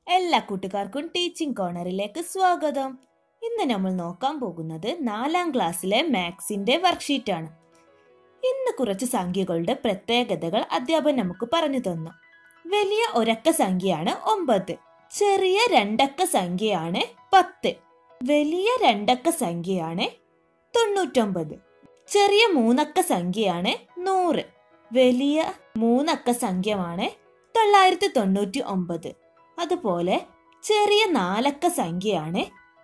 എല്ലാ കൂട്ടുകാർക്കും ടീച്ചിങ് കോർണറിലേക്ക് സ്വാഗതം ഇന്ന് നമ്മൾ നോക്കാൻ പോകുന്നത് നാലാം ക്ലാസ്സിലെ മാത്സിന്റെ വർക്ക്ഷീറ്റ് ആണ് ഇന്ന് കുറച്ച് സംഖ്യകളുടെ പ്രത്യേകതകൾ അധ്യാപകൻ നമുക്ക് പറഞ്ഞു തന്നു വലിയ ഒരക്ക സംഖ്യയാണ് ഒമ്പത് ചെറിയ രണ്ടക്ക സംഖ്യയാണ് പത്ത് വലിയ രണ്ടക്ക സംഖ്യയാണ് തൊണ്ണൂറ്റൊമ്പത് ചെറിയ മൂന്നക്ക സംഖ്യയാണ് നൂറ് വലിയ മൂന്നക്ക സംഖ്യമാണ് തൊള്ളായിരത്തി തൊണ്ണൂറ്റി ഒമ്പത് അതുപോലെ ചെറിയ നാലക്ക സംഖ്യയാണ്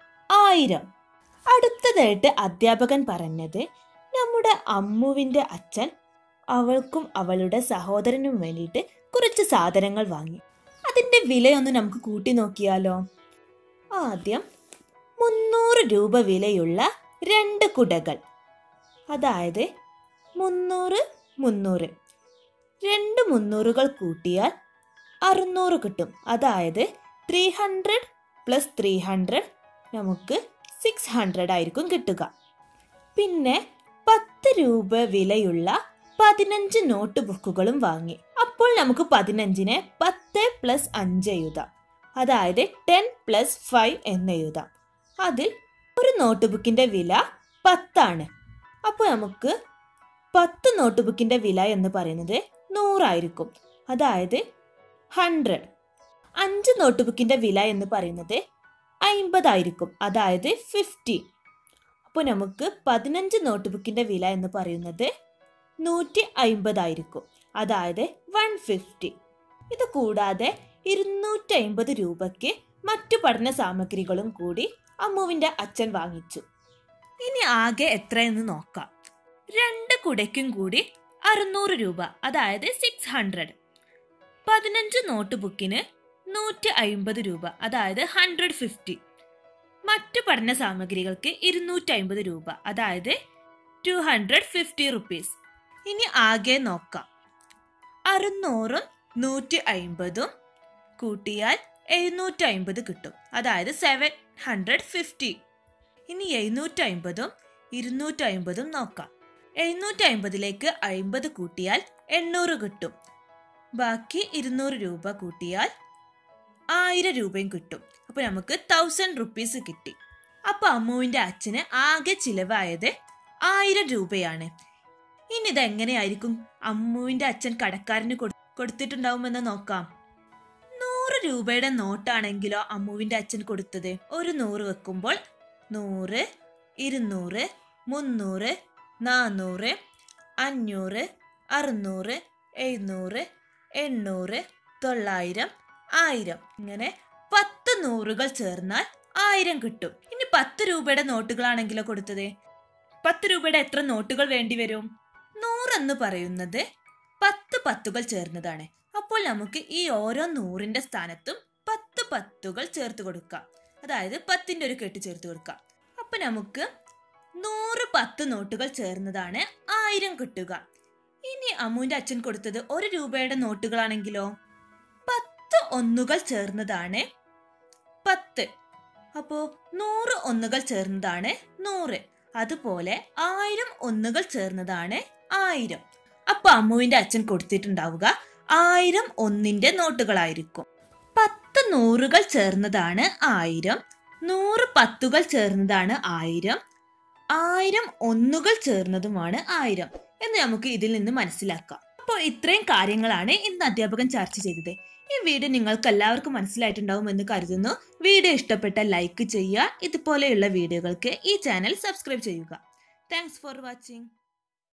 ആയിരം അടുത്തതായിട്ട് അധ്യാപകൻ പറഞ്ഞത് നമ്മുടെ അമ്മുവിന്റെ അച്ഛൻ അവൾക്കും അവളുടെ സഹോദരനും വേണ്ടിയിട്ട് കുറച്ച് സാധനങ്ങൾ വാങ്ങി അതിന്റെ വിലയൊന്ന് നമുക്ക് കൂട്ടി നോക്കിയാലോ ആദ്യം മുന്നൂറ് രൂപ വിലയുള്ള രണ്ട് കുടകൾ അതായത് മുന്നൂറ് മുന്നൂറ് രണ്ട് മുന്നൂറുകൾ കൂട്ടിയാൽ അറുന്നൂറ് കിട്ടും അതായത് three hundred plus three hundred നമുക്ക് സിക്സ് ഹൺഡ്രഡ് ആയിരിക്കും കിട്ടുക പിന്നെ പത്ത് രൂപ വിലയുള്ള പതിനഞ്ച് നോട്ട് ബുക്കുകളും വാങ്ങി അപ്പോൾ നമുക്ക് പതിനഞ്ചിനെ പത്ത് പ്ലസ് അഞ്ച് എഴുതാം അതായത് ടെൻ പ്ലസ് ഫൈവ് എന്ന് എഴുതാം അതിൽ ഒരു നോട്ട് ബുക്കിന്റെ വില പത്താണ് അപ്പോൾ നമുക്ക് പത്ത് നോട്ട് ബുക്കിന്റെ വില എന്ന് പറയുന്നത് നൂറായിരിക്കും അതായത് ഹൺഡ്രഡ് അഞ്ച് നോട്ട് ബുക്കിന്റെ വില എന്ന് പറയുന്നത് അയിമ്പതായിരിക്കും അതായത് ഫിഫ്റ്റി അപ്പോൾ നമുക്ക് പതിനഞ്ച് നോട്ട് ബുക്കിന്റെ വില എന്ന് പറയുന്നത് നൂറ്റി അയിമ്പതായിരിക്കും അതായത് വൺ ഫിഫ്റ്റി ഇത് കൂടാതെ ഇരുന്നൂറ്റി അയിമ്പത് രൂപയ്ക്ക് മറ്റു പഠന സാമഗ്രികളും കൂടി അമ്മുവിന്റെ അച്ഛൻ വാങ്ങിച്ചു ഇനി ആകെ എത്രയെന്ന് നോക്കാം രണ്ട് കുടയ്ക്കും കൂടി അറുന്നൂറ് രൂപ അതായത് സിക്സ് ഹൺഡ്രഡ് പതിനഞ്ച് നോട്ട് ബുക്കിന് നൂറ്റി അയിമ്പത് രൂപ അതായത് ഹൺഡ്രഡ് ഫിഫ്റ്റി മറ്റു പഠന സാമഗ്രികൾക്ക് ഇരുന്നൂറ്റി അയിമ്പത് രൂപ അതായത് ടു ഹൺഡ്രഡ് ഫിഫ്റ്റി റുപ്പീസ് ഇനി ആകെ നോക്കാം അറുന്നൂറും നൂറ്റി അയിമ്പതും കൂട്ടിയാൽ എഴുന്നൂറ്റി അയിമ്പത് കിട്ടും അതായത് സെവൻ ഹൺഡ്രഡ് ഫിഫ്റ്റി ഇനി എഴുന്നൂറ്റി അയിമ്പതും ഇരുന്നൂറ്റി അയിമ്പതും നോക്കാം എഴുന്നൂറ്റി അയിമ്പതിലേക്ക് അയിമ്പത് കൂട്ടിയാൽ എണ്ണൂറ് കിട്ടും ബാക്കി ഇരുന്നൂറ് രൂപ കൂട്ടിയാൽ ആയിരം രൂപയും കിട്ടും അപ്പൊ നമുക്ക് തൗസൻഡ് റുപ്പീസ് കിട്ടി അപ്പൊ അമ്മുവിന്റെ അച്ഛന് ആകെ ചിലവായത് ആയിരം രൂപയാണ് ഇനി ഇത് എങ്ങനെയായിരിക്കും അമ്മുവിന്റെ അച്ഛൻ കടക്കാരന് കൊടു- കൊടുത്തിട്ടുണ്ടാവുമെന്ന് നോക്കാം നൂറ് രൂപയുടെ നോട്ടാണെങ്കിലോ അമ്മുവിന്റെ അച്ഛൻ കൊടുത്തത് ഒരു നൂറ് വെക്കുമ്പോൾ നൂറ് ഇരുന്നൂറ് മുന്നൂറ് നാന്നൂറ് അഞ്ഞൂറ് അറുന്നൂറ് എഴുന്നൂറ് എണ്ണൂറ് തൊള്ളായിരം ആയിരം ഇങ്ങനെ പത്ത് നൂറുകൾ ചേർന്നാൽ ആയിരം കിട്ടും ഇനി പത്ത് രൂപയുടെ നോട്ടുകളാണെങ്കിലോ കൊടുത്തത് പത്ത് രൂപയുടെ എത്ര നോട്ടുകൾ വേണ്ടി വരും നൂറെന്ന് പറയുന്നത് പത്ത് പത്തുകൾ ചേർന്നതാണ് അപ്പോൾ നമുക്ക് ഈ ഓരോ നൂറിന്റെ സ്ഥാനത്തും പത്ത് പത്തുകൾ ചേർത്ത് കൊടുക്കാം അതായത് പത്തിന്റെ ഒരു കെട്ട് ചേർത്ത് കൊടുക്കാം അപ്പൊ നമുക്ക് നൂറ് പത്ത് നോട്ടുകൾ ചേർന്നതാണ് ആയിരം കിട്ടുക ഇനി അമ്മുവിന്റെ അച്ഛൻ കൊടുത്തത് ഒരു രൂപയുടെ നോട്ടുകളാണെങ്കിലോ പത്ത് ഒന്നുകൾ ചേർന്നതാണ് പത്ത് അപ്പോ നൂറ് ഒന്നുകൾ ചേർന്നതാണ് നൂറ് അതുപോലെ ആയിരം ഒന്നുകൾ ചേർന്നതാണ് ആയിരം അപ്പൊ അമ്മുവിന്റെ അച്ഛൻ കൊടുത്തിട്ടുണ്ടാവുക ആയിരം ഒന്നിന്റെ നോട്ടുകളായിരിക്കും പത്ത് നൂറുകൾ ചേർന്നതാണ് ആയിരം നൂറ് പത്തുകൾ ചേർന്നതാണ് ആയിരം ആയിരം ഒന്നുകൾ ചേർന്നതുമാണ് ആയിരം എന്ന് നമുക്ക് ഇതിൽ നിന്ന് മനസ്സിലാക്കാം അപ്പോൾ ഇത്രയും കാര്യങ്ങളാണ് ഇന്ന് അധ്യാപകൻ ചർച്ച ചെയ്തത് ഈ വീഡിയോ നിങ്ങൾക്ക് എല്ലാവർക്കും മനസ്സിലായിട്ടുണ്ടാവും എന്ന് കരുതുന്നു വീഡിയോ ഇഷ്ടപ്പെട്ട ലൈക്ക് ചെയ്യുക ഇതുപോലെയുള്ള വീഡിയോകൾക്ക് ഈ ചാനൽ സബ്സ്ക്രൈബ് ചെയ്യുക താങ്ക്സ് ഫോർ വാച്ചിങ്